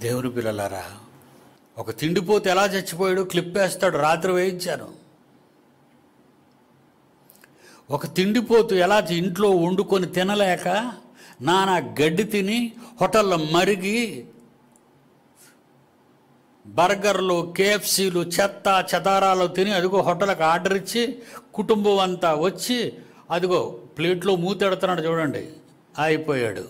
దేవుని పిల్లలారా ఒక తిండిపోతే ఎలా చచ్చిపోయాడు క్లిప్ వేస్తాడు రాత్రి వేయించాను ఒక తిండిపోతు ఎలా ఇంట్లో వండుకొని తినలేక నానా గడ్డి తిని హోటల్లో మరిగి బర్గర్లు కేఎఫ్సీలు చెత్త చెదారాలు తిని అదిగో హోటల్కి ఆర్డర్ ఇచ్చి కుటుంబం అంతా వచ్చి అదిగో ప్లేట్లో మూతెడుతున్నాడు చూడండి అయిపోయాడు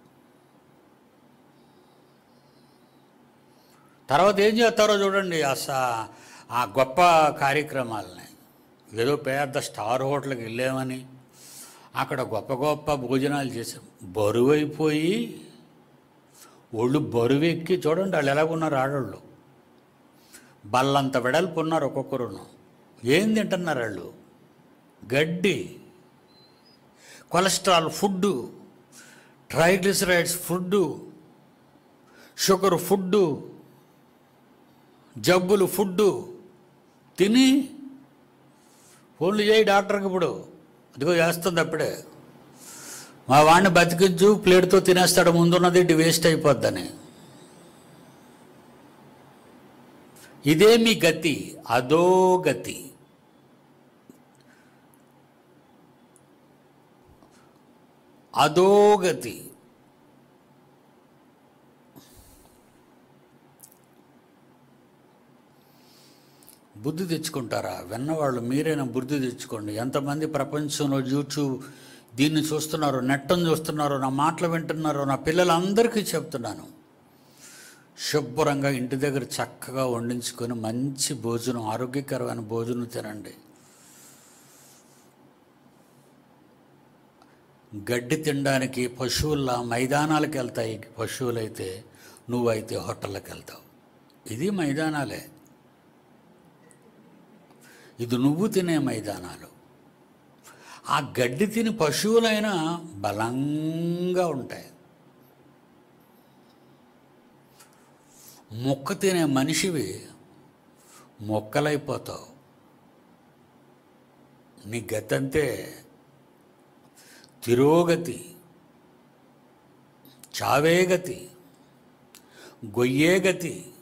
తర్వాత ఏం చేస్తారో చూడండి అస ఆ గొప్ప కార్యక్రమాలని ఏదో పెద్ద స్టార్ హోటల్కి వెళ్ళామని అక్కడ గొప్ప గొప్ప భోజనాలు చేసాం బరువు అయిపోయి ఒళ్ళు బరువు ఎక్కి చూడండి వాళ్ళు ఎలాగున్నారు ఆడవాళ్ళు బల్లంత వెడల్పు ఉన్నారు ఒక్కొక్కరును ఏం తింటున్నారు వాళ్ళు గడ్డి cholesterol food triglycerides food sugar food జబ్బులు ఫుడ్డు తిని ఫోన్లు చేయి డాక్టర్కి ఇప్పుడు అదిగో చేస్తుంది అప్పుడే మా వాడిని బతికించు ప్లేట్తో తినేస్తాడు ముందున్నది ఇటు వేస్ట్ అయిపోద్దని ఇదే మీ గతి అదో గతి అదో గతి బుద్ధి తెచ్చుకుంటారా విన్నవాళ్ళు మీరైనా బుద్ధి తెచ్చుకోండి ఎంతమంది ప్రపంచంలో యూట్యూబ్ దీన్ని చూస్తున్నారో నెట్టను చూస్తున్నారో నా మాటలు వింటున్నారో నా పిల్లలందరికీ చెప్తున్నాను శుభ్రంగా ఇంటి దగ్గర చక్కగా వండించుకొని మంచి భోజనం ఆరోగ్యకరమైన భోజనం తినండి గడ్డి తినడానికి పశువుల మైదానాలకు వెళ్తాయి పశువులైతే నువ్వైతే హోటళ్ళకి వెళ్తావు ఇది మైదానాలే ఇది నువ్వు తినే మైదానాలు ఆ గడ్డి తిని పశువులైనా బలంగా ఉంటాయి మొక్క తినే మనిషివి మొక్కలైపోతావు నీ గతంతే తిరోగతి చావే గతి గొయ్యే గతి